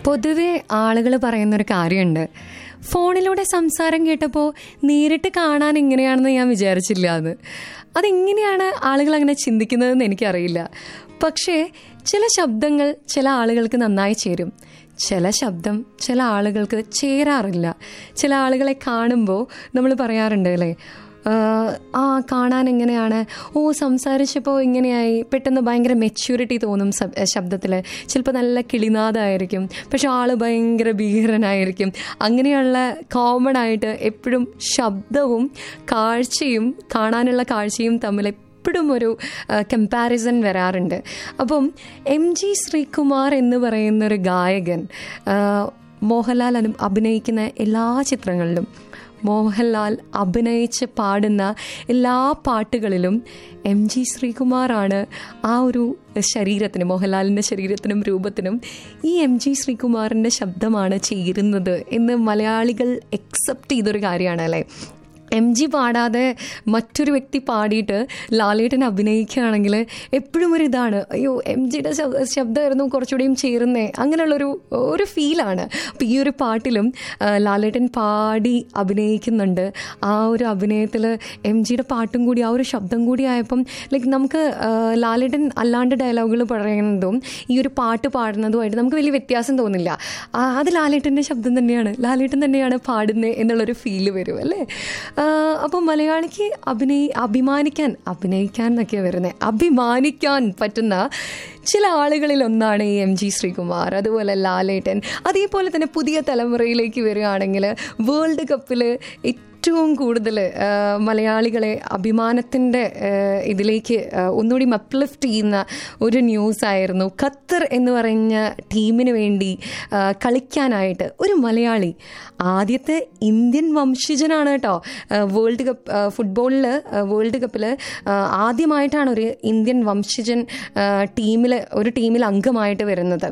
പൊതുവെ ആളുകൾ പറയുന്നൊരു കാര്യമുണ്ട് ഫോണിലൂടെ സംസാരം കേട്ടപ്പോൾ നേരിട്ട് കാണാൻ ഇങ്ങനെയാണെന്ന് ഞാൻ വിചാരിച്ചില്ല എന്ന് അതെങ്ങനെയാണ് ആളുകൾ അങ്ങനെ ചിന്തിക്കുന്നതെന്ന് എനിക്കറിയില്ല പക്ഷേ ചില ശബ്ദങ്ങൾ ചില ആളുകൾക്ക് നന്നായി ചേരും ചില ശബ്ദം ചില ആളുകൾക്ക് ചേരാറില്ല ചില ആളുകളെ കാണുമ്പോൾ നമ്മൾ പറയാറുണ്ട് അല്ലേ ആഹ് ആ കാണാൻ എങ്ങനെയാണ് ഓ സംസാരിച്ചപ്പോൾ ഇങ്ങനെയായി പെട്ടെന്ന് ഭയങ്കര മെച്യൂരിറ്റി തോന്നും ശബ്ദത്തിൽ ചിലപ്പോൾ നല്ല കിളിനാദായിരിക്കും പക്ഷെ ആള് ഭയങ്കര ഭീകരനായിരിക്കും അങ്ങനെയുള്ള കോമൺ ആയിട്ട് എപ്പോഴും ശബ്ദവും കാഴ്ചയും കാണാനുള്ള കാഴ്ചയും തമ്മിൽ എപ്പോഴും ഒരു കമ്പാരിസൺ വരാറുണ്ട് അപ്പം എം ജി ശ്രീകുമാർ എന്ന് പറയുന്ന ഒരു ഗായകൻ ആ, മോഹൻലാൽ അനു അഭിനയിക്കുന്ന എല്ലാ ചിത്രങ്ങളിലും മോഹൻലാൽ അഭിനയിച്ച് പാടുന്ന എല്ലാ പാട്ടുകളിലും എം ജി ശ്രീകുമാറാണ് ആ ഒരു ശരീരത്തിന് മോഹൻലാലിൻ്റെ ശരീരത്തിനും രൂപത്തിനും ഈ എം ജി ശ്രീകുമാറിൻ്റെ ശബ്ദമാണ് ചേരുന്നത് എന്ന് മലയാളികൾ എക്സെപ്റ്റ് ചെയ്തൊരു കാര്യമാണ് അല്ലേ എം ജി പാടാതെ മറ്റൊരു വ്യക്തി പാടിയിട്ട് ലാലേട്ടൻ അഭിനയിക്കുകയാണെങ്കിൽ എപ്പോഴും ഒരു ഇതാണ് അയ്യോ എം ജിയുടെ ശബ്ദമായിരുന്നു കുറച്ചുകൂടിയും ചേരുന്നേ അങ്ങനെയുള്ളൊരു ഒരു ഫീലാണ് അപ്പോൾ ഈ ഒരു പാട്ടിലും ആ, ലാലേട്ടൻ പാടി അഭിനയിക്കുന്നുണ്ട് ആ ഒരു അഭിനയത്തിൽ എം ജിയുടെ പാട്ടും കൂടി ആ ഒരു ശബ്ദം കൂടി ആയപ്പം ലൈക്ക് നമുക്ക് ആ, ലാലേട്ടൻ അല്ലാണ്ട് ഡയലോഗുകൾ പറയുന്നതും ഈ ഒരു പാട്ട് പാടുന്നതുമായിട്ട് നമുക്ക് വലിയ വ്യത്യാസം തോന്നില്ല ആ, അത് ലാലേട്ടൻ്റെ ശബ്ദം തന്നെയാണ് ലാലേട്ടൻ തന്നെയാണ് പാടുന്നത് എന്നുള്ളൊരു ഫീല് വരും അല്ലേ ആഹ് അപ്പം മലയാളിക്ക് അഭിനയി അഭിമാനിക്കാൻ അഭിനയിക്കാൻ എന്നൊക്കെയാണ് വരുന്നത് അഭിമാനിക്കാൻ പറ്റുന്ന ചില ആളുകളിൽ ഒന്നാണ് ഈ എം ജി ശ്രീകുമാർ അതുപോലെ ലാലേട്ടൻ അതേപോലെ തന്നെ പുതിയ തലമുറയിലേക്ക് വരികയാണെങ്കിൽ വേൾഡ് കപ്പിൽ ഏറ്റവും കൂടുതൽ മലയാളികളെ അഭിമാനത്തിൻ്റെ ഇതിലേക്ക് ആ, ഒന്നുകൂടി അപ്ലിഫ്റ്റ് ചെയ്യുന്ന ഒരു ന്യൂസ് ആയിരുന്നു ഖത്തർ എന്ന് പറഞ്ഞ ടീമിന് വേണ്ടി ആ, കളിക്കാനായിട്ട് ഒരു മലയാളി ആദ്യത്തെ ഇന്ത്യൻ വംശജനാണ് കേട്ടോ ആ, വേൾഡ് കപ്പ് ആ, ഫുട്ബോളിൽ ആ, വേൾഡ് കപ്പിൽ ആ, ആദ്യമായിട്ടാണ് ഒരു ഇന്ത്യൻ വംശജൻ ടീമിൽ ഒരു ടീമിൽ അംഗമായിട്ട് വരുന്നത്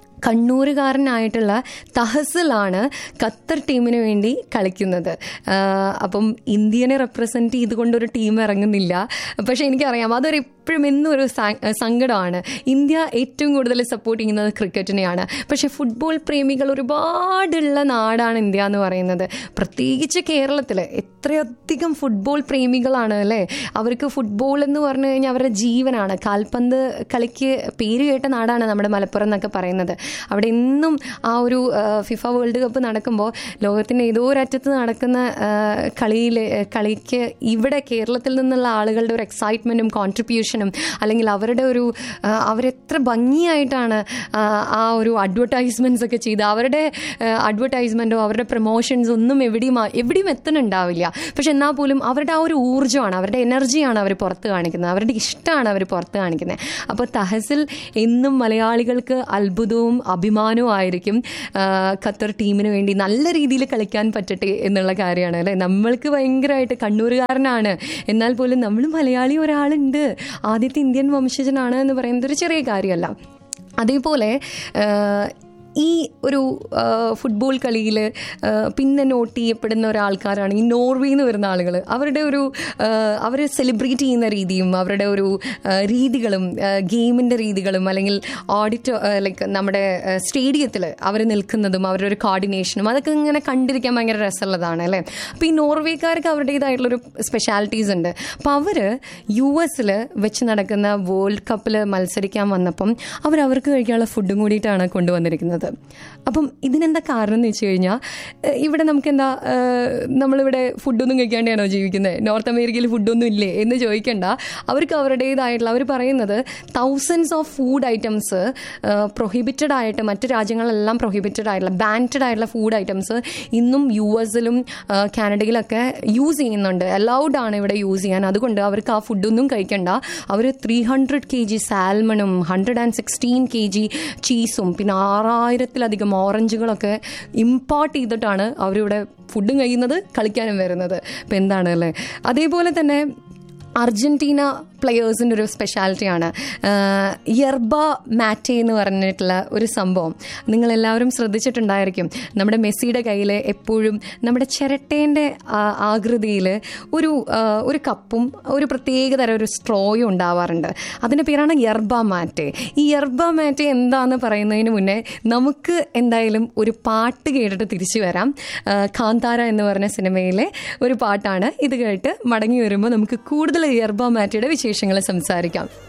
കണ്ണൂരുകാരനായിട്ടുള്ള തഹസിലാണ് ഖത്തർ ടീമിന് വേണ്ടി കളിക്കുന്നത് ആഹ് അപ്പം ഇന്ത്യനെ റെപ്രസെൻറ്റ് ചെയ്തുകൊണ്ടൊരു ടീം ഇറങ്ങുന്നില്ല പക്ഷേ എനിക്കറിയാം അതൊരു എപ്പോഴും എന്നും ഒരു സ- സങ്കടമാണ് ഇന്ത്യ ഏറ്റവും കൂടുതൽ സപ്പോർട്ട് ചെയ്യുന്നത് ക്രിക്കറ്റിനെയാണ് പക്ഷേ ഫുട്ബോൾ പ്രേമികൾ ഒരുപാടുള്ള നാടാണ് ഇന്ത്യ എന്ന് പറയുന്നത് പ്രത്യേകിച്ച് കേരളത്തിൽ എത്രയധികം ഫുട്ബോൾ പ്രേമികളാണ് അല്ലേ അവർക്ക് ഫുട്ബോൾ എന്ന് പറഞ്ഞു കഴിഞ്ഞാൽ അവരുടെ ജീവനാണ് കാൽപന്ത് കളിക്ക് പേര് കേട്ട നാടാണ് നമ്മുടെ മലപ്പുറം എന്നൊക്കെ പറയുന്നത് അവിടെ എന്നും ആ ഒരു ആ, ഫിഫ വേൾഡ് കപ്പ് നടക്കുമ്പോൾ ലോകത്തിൻ്റെ ഏതോ ഒരറ്റത്ത് നടക്കുന്ന ആ, കളിയിൽ കളിക്ക് ഇവിടെ കേരളത്തിൽ നിന്നുള്ള ആളുകളുടെ ഒരു എക്സൈറ്റ്മെൻറ്റും കോൺട്രിബ്യൂഷനും അല്ലെങ്കിൽ അവരുടെ ഒരു ആ, അവരെത്ര ഭംഗിയായിട്ടാണ് ആ, ആ ഒരു അഡ്വർടൈസ്മെൻറ്റ്സ് ഒക്കെ ചെയ്ത് അവരുടെ അഡ്വർടൈസ്മെൻറ്റോ അവരുടെ പ്രൊമോഷൻസ് ഒന്നും എവിടെയും ആ- എവിടെയും എത്തുന്നുണ്ടാവില്ല പക്ഷെ എന്നാൽ പോലും അവരുടെ ആ ഒരു ഊർജ്ജമാണ് അവരുടെ എനർജിയാണ് അവർ പുറത്ത് കാണിക്കുന്നത് അവരുടെ ഇഷ്ടമാണ് അവർ പുറത്ത് കാണിക്കുന്നത് അപ്പോൾ തഹസിൽ എന്നും മലയാളികൾക്ക് അത്ഭുതവും അഭിമാനവും ആയിരിക്കും ആ, ഖത്തർ ടീമിന് വേണ്ടി നല്ല രീതിയിൽ കളിക്കാൻ പറ്റട്ടെ എന്നുള്ള കാര്യമാണ് അല്ലേ നമ്മൾക്ക് ഭയങ്കരമായിട്ട് കണ്ണൂരുകാരനാണ് എന്നാൽ പോലും നമ്മൾ മലയാളി ഒരാളുണ്ട് ആദ്യത്തെ ഇന്ത്യൻ വംശജനാണ് എന്ന് പറയുന്നത് ഒരു ചെറിയ കാര്യമല്ല അതേപോലെ ആ, ഈ ഒരു ആ, ഫുട്ബോൾ കളിയിൽ പിന്നെ നോട്ട് ചെയ്യപ്പെടുന്ന ഒരാൾക്കാരാണ് ഈ നോർവേയിൽ നിന്ന് വരുന്ന ആളുകൾ അവരുടെ ഒരു അവർ സെലിബ്രേറ്റ് ചെയ്യുന്ന രീതിയും അവരുടെ ഒരു ആ, രീതികളും ഗെയിമിൻ്റെ രീതികളും അല്ലെങ്കിൽ ഓഡിറ്റ് ലൈക്ക് നമ്മുടെ സ്റ്റേഡിയത്തിൽ അവർ നിൽക്കുന്നതും അവരുടെ ഒരു കോർഡിനേഷനും അതൊക്കെ ഇങ്ങനെ കണ്ടിരിക്കാൻ ഭയങ്കര രസമുള്ളതാണ് അല്ലേ അപ്പോൾ ഈ നോർവേക്കാർക്ക് അവരുടേതായിട്ടുള്ളൊരു സ്പെഷ്യാലിറ്റീസ് ഉണ്ട് അപ്പോൾ അവർ യു എസിൽ വെച്ച് നടക്കുന്ന വേൾഡ് കപ്പിൽ മത്സരിക്കാൻ വന്നപ്പം അവർ അവർക്ക് കഴിക്കാനുള്ള ഫുഡും കൂടിയിട്ടാണ് കൊണ്ടുവന്നിരിക്കുന്നത് അപ്പം ഇതിനെന്താ കാരണം എന്ന് വെച്ച് കഴിഞ്ഞാൽ ഏഹ് ഇവിടെ നമുക്ക് എന്താ ഏഹ് നമ്മളിവിടെ ഫുഡൊന്നും കഴിക്കാണ്ടാണോ ജീവിക്കുന്നത് നോർത്ത് അമേരിക്കയിൽ ഫുഡൊന്നും ഇല്ലേ എന്ന് ചോദിക്കണ്ട അവർക്ക് അവരുടേതായിട്ടുള്ള അവർ പറയുന്നത് thousands of food items prohibited ആയിട്ട് മറ്റ് രാജ്യങ്ങളെല്ലാം പ്രൊഹിബിറ്റഡ് ആയിട്ടുള്ള ബാൻറ്റഡ് ആയിട്ടുള്ള ഫുഡ് ഐറ്റംസ് ഇന്നും യു എസിലും കാനഡയിലൊക്കെ യൂസ് ചെയ്യുന്നുണ്ട് അലൗഡ് ആണ് ഇവിടെ യൂസ് ചെയ്യാൻ അതുകൊണ്ട് അവർക്ക് ആ ഫുഡൊന്നും കഴിക്കണ്ട അവർ ത്രീ ഹൺഡ്രഡ് കെ ജി സാൽമണും hundred and sixteen K G ചീസും പിന്നെ ആറായിരത്തിലധികം ഓറഞ്ചുകളൊക്കെ ഇമ്പോർട്ട് ചെയ്തിട്ടാണ് അവരിവിടെ ഫുഡും കഴിയുന്നത് കളിക്കാനും വരുന്നത് ഇപ്പം എന്താണ് അല്ലേ അതേപോലെ തന്നെ അർജന്റീന പ്ലെയേഴ്സിൻ്റെ ഒരു സ്പെഷ്യാലിറ്റിയാണ് യർബ മാറ്റെ എന്ന് പറഞ്ഞിട്ടുള്ള ഒരു സംഭവം നിങ്ങളെല്ലാവരും ശ്രദ്ധിച്ചിട്ടുണ്ടായിരിക്കും നമ്മുടെ മെസ്സിയുടെ കയ്യിൽ എപ്പോഴും നമ്മുടെ ചിരട്ടേൻ്റെ ആകൃതിയിൽ ഒരു ആ, ഒരു കപ്പും ഒരു പ്രത്യേകതരം ഒരു സ്ട്രോയും ഉണ്ടാവാറുണ്ട് അതിൻ്റെ പേരാണ് യർബ മാറ്റെ ഈ യർബ മാറ്റെ എന്താന്ന് പറയുന്നതിന് മുന്നേ നമുക്ക് എന്തായാലും ഒരു പാട്ട് കേട്ടിട്ട് തിരിച്ചു വരാം ആ, കാന്താര എന്ന് പറഞ്ഞ സിനിമയിലെ ഒരു പാട്ടാണ് ഇത് കേട്ട് മടങ്ങി വരുമ്പോൾ നമുക്ക് കൂടുതൽ യർബ മാറ്റയുടെ വിശേഷങ്ങൾ സംസാരിക്കാം